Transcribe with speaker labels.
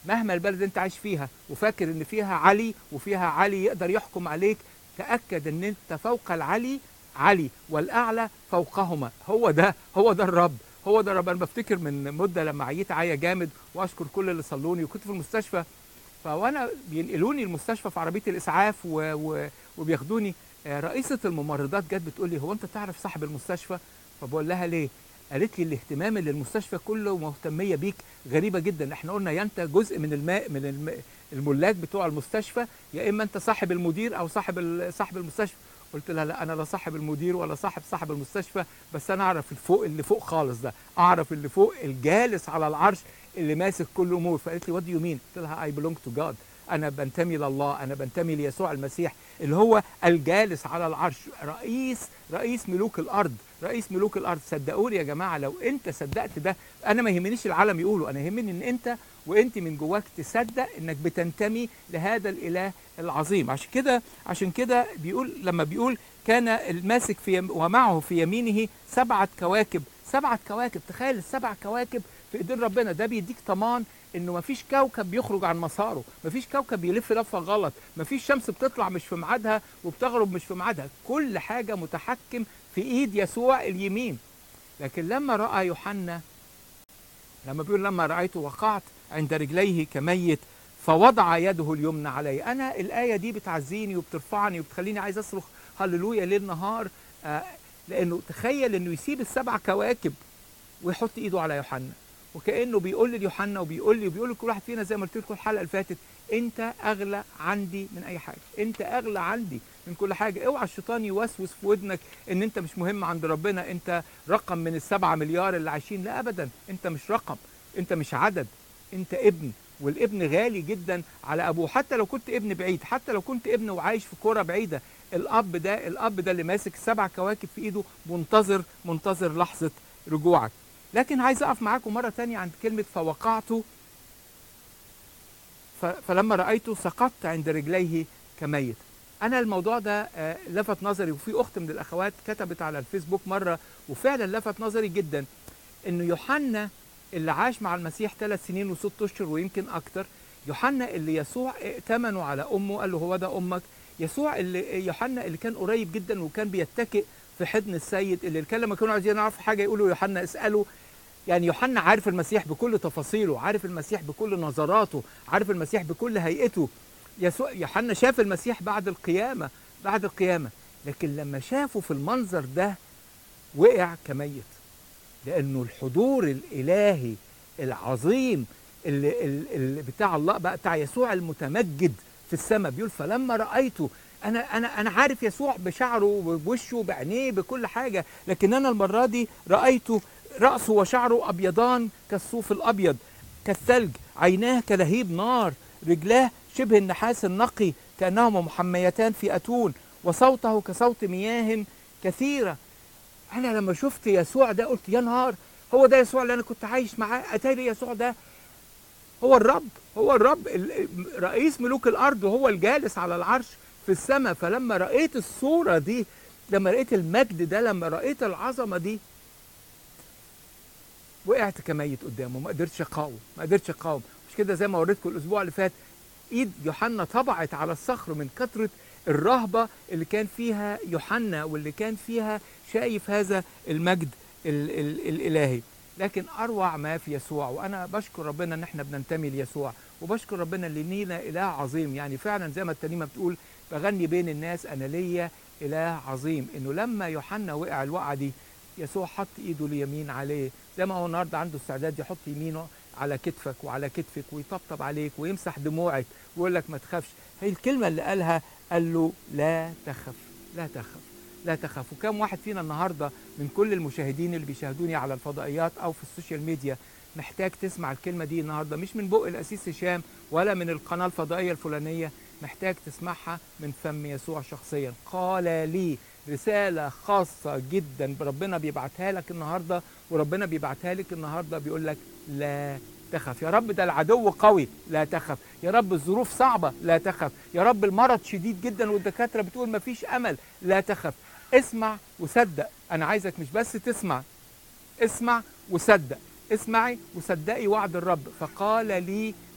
Speaker 1: مهما البلد انت عايش فيها وفاكر ان فيها علي وفيها علي يقدر يحكم عليك تاكد ان انت فوق العلي علي والاعلى فوقهما هو ده هو ده الرب هو ده الرب انا بفتكر من مده لما عييت عيا جامد واشكر كل اللي صلوني وكنت في المستشفى فوانا بينقلوني المستشفى في عربيه الاسعاف و... و... وبياخدوني آه، رئيسه الممرضات جت بتقول لي هو انت تعرف صاحب المستشفى فبقول لها ليه قالت لي الاهتمام اللي المستشفى كله مهتميه بيك غريبه جدا احنا قلنا يا انت جزء من الماء من الم... الملاك بتوع المستشفى يا اما انت صاحب المدير او صاحب ال- صاحب المستشفى قلت لها لا انا لا صاحب المدير ولا صاحب صاحب المستشفى بس انا اعرف الفوق اللي فوق خالص ده اعرف اللي فوق الجالس على العرش اللي ماسك كل امور فقالت لي وات دو يو مين قلت لها اي بلونج تو جاد انا بنتمي لله انا بنتمي ليسوع المسيح اللي هو الجالس على العرش رئيس رئيس ملوك الارض رئيس ملوك الارض صدقوني يا جماعه لو انت صدقت ده انا ما يهمنيش العالم يقوله انا يهمني ان انت وانت من جواك تصدق انك بتنتمي لهذا الاله العظيم عشان كده عشان كده بيقول لما بيقول كان الماسك في يم ومعه في يمينه سبعه كواكب سبعه كواكب تخيل السبع كواكب في ايدين ربنا ده بيديك طمان انه مفيش كوكب بيخرج عن مساره مفيش كوكب بيلف لفه غلط مفيش شمس بتطلع مش في ميعادها وبتغرب مش في ميعادها كل حاجه متحكم في ايد يسوع اليمين لكن لما راى يوحنا لما بيقول لما رايته وقعت عند رجليه كميت فوضع يده اليمنى علي انا الايه دي بتعزيني وبترفعني وبتخليني عايز اصرخ هللويا ليل نهار آه لانه تخيل انه يسيب السبع كواكب ويحط ايده على يوحنا وكانه بيقول ليوحنا وبيقول لي وبيقول لكل واحد فينا زي ما قلت لكم الحلقه اللي فاتت انت اغلى عندي من اي حاجه انت اغلى عندي من كل حاجه اوعى الشيطان يوسوس في ودنك ان انت مش مهم عند ربنا انت رقم من السبعة مليار اللي عايشين لا ابدا انت مش رقم انت مش عدد انت ابن والابن غالي جدا على ابوه حتى لو كنت ابن بعيد حتى لو كنت ابن وعايش في كرة بعيدة الاب ده الاب ده اللي ماسك سبع كواكب في ايده منتظر منتظر لحظة رجوعك لكن عايز اقف معاكم مرة تانية عند كلمة فوقعت ف- فلما رأيته سقطت عند رجليه كميت انا الموضوع ده آه، لفت نظري وفي اخت من الاخوات كتبت على الفيسبوك مره وفعلا لفت نظري جدا انه يوحنا اللي عاش مع المسيح ثلاث سنين وست اشهر ويمكن اكتر يوحنا اللي يسوع ائتمنوا على امه قال له هو ده امك يسوع اللي يوحنا اللي كان قريب جدا وكان بيتكئ في حضن السيد اللي كان لما كانوا عايزين يعرفوا حاجه يقولوا يوحنا اساله يعني يوحنا عارف المسيح بكل تفاصيله عارف المسيح بكل نظراته عارف المسيح بكل هيئته يسوع يوحنا شاف المسيح بعد القيامه بعد القيامه لكن لما شافه في المنظر ده وقع كميت لانه الحضور الالهي العظيم اللي, اللي بتاع الله بقى بتاع يسوع المتمجد في السماء بيقول فلما رايته انا انا انا عارف يسوع بشعره بوشه بعينيه بكل حاجه لكن انا المره دي رايته راسه وشعره ابيضان كالصوف الابيض كالثلج عيناه كلهيب نار رجلاه شبه النحاس النقي كانهما محميتان في اتون وصوته كصوت مياه كثيره انا لما شفت يسوع ده قلت يا نهار هو ده يسوع اللي انا كنت عايش معاه اتاري يسوع ده هو الرب هو الرب ال- رئيس ملوك الارض وهو الجالس على العرش في السماء فلما رأيت الصورة دي لما رأيت المجد ده لما رأيت العظمة دي وقعت كميت قدامه ما قدرتش اقاوم ما قدرتش اقاوم مش كده زي ما وريتكم الاسبوع اللي فات ايد يوحنا طبعت على الصخر من كثره الرهبه اللي كان فيها يوحنا واللي كان فيها شايف هذا المجد ال ال الالهي لكن اروع ما في يسوع وانا بشكر ربنا ان احنا بننتمي ليسوع وبشكر ربنا ان لينا اله عظيم يعني فعلا زي ما الترنيمه بتقول بغني بين الناس انا ليا اله عظيم انه لما يوحنا وقع الوقعه دي يسوع حط ايده اليمين عليه زي ما هو النهارده عنده استعداد يحط يمينه على كتفك وعلى كتفك ويطبطب عليك ويمسح دموعك ويقول لك ما تخافش هي الكلمه اللي قالها قال له لا تخف لا تخف لا تخف وكم واحد فينا النهارده من كل المشاهدين اللي بيشاهدوني على الفضائيات او في السوشيال ميديا محتاج تسمع الكلمه دي النهارده مش من بق الاسيس هشام ولا من القناه الفضائيه الفلانيه محتاج تسمعها من فم يسوع شخصيا قال لي رساله خاصه جدا ربنا بيبعتها لك النهارده وربنا بيبعتها لك النهارده بيقول لك لا تخف يا رب ده العدو قوي لا تخف يا رب الظروف صعبة لا تخف يا رب المرض شديد جدا والدكاترة بتقول مفيش أمل لا تخف اسمع وصدق أنا عايزك مش بس تسمع اسمع وصدق اسمعي وصدقي وعد الرب فقال لي